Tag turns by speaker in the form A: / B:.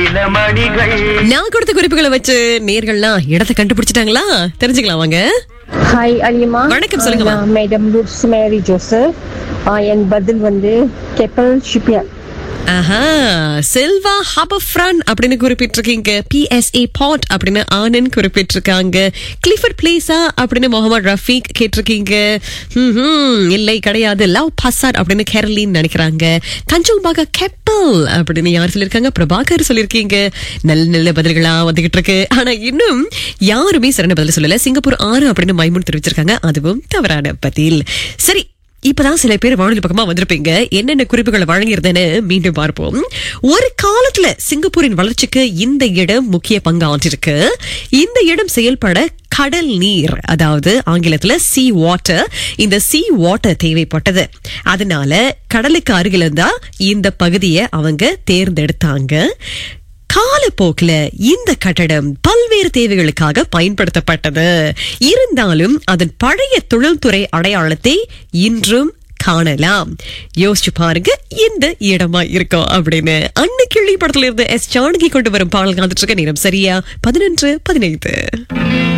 A: நீலமணிகள்
B: நான் கொடுத்த குறிப்புகளை வச்சு நேர்கள்லாம் இடத்தை கண்டுபிடிச்சிட்டாங்களா தெரிஞ்சுக்கலாம் வாங்க
C: ஹாய் அலிமா
B: வணக்கம், சொல்லுங்கம்மா.
C: நான் மேடம் ரூட்ஸ் மேரி ஜோசப் ஆ, என் பதில் வந்து கெப்பல் ஷிப்யார்ட்
B: ஆஹா செல்வா ஹாபர் அப்படின்னு குறிப்பிட்டிருக்கீங்க பிஎஸ்ஏ பாட் அப்படின்னு ஆனந்த் குறிப்பிட்டிருக்காங்க கிளிஃபர்ட் பிளேஸா அப்படின்னு முகமது ரஃபீக் கேட்டிருக்கீங்க ம்ஹும், இல்லை கிடையாது லவ் பசார் அப்படின்னு கேரளின்னு நினைக்கிறாங்க தஞ்சோபாக கெப்பல் அப்படின்னு யார் சொல்லியிருக்காங்க பிரபாகர் சொல்லியிருக்கீங்க நல்ல நல்ல பதில்களா வந்துகிட்டு இருக்கு ஆனா இன்னும் யாருமே சரியான பதில் சொல்லல சிங்கப்பூர் ஆறு அப்படின்னு மைமுன் தெரிவிச்சிருக்காங்க அதுவும் தவறான பதில் சரி இப்பதான் சில பேர் வானொலி பக்கமா வந்திருப்பீங்க என்னென்ன குறிப்புகளை வழங்கியிருந்தேன்னு மீண்டும் பார்ப்போம் ஒரு காலத்துல சிங்கப்பூரின் வளர்ச்சிக்கு இந்த இடம் முக்கிய பங்கு ஆற்றிருக்கு இந்த இடம் செயல்பட கடல் நீர் அதாவது ஆங்கிலத்துல சி வாட்டர் இந்த சி வாட்டர் தேவைப்பட்டது அதனால கடலுக்கு அருகில இருந்தா இந்த பகுதியை அவங்க தேர்ந்தெடுத்தாங்க காலப்போக்குல இந்த கட்டடம் பல்வேறு தேவைகளுக்காக பயன்படுத்தப்பட்டது இருந்தாலும் அதன் பழைய தொழில்துறை அடையாளத்தை இன்றும் காணலாம் யோசிச்சு பாருங்க இந்த இடமா இருக்கும் அப்படின்னு அன்னை கிள்ளி படத்துல இருந்து எஸ் ஜானகி கொண்டு வரும் பாடல் காத்துட்டு இருக்க நேரம் சரியா பதினொன்று பதினைந்து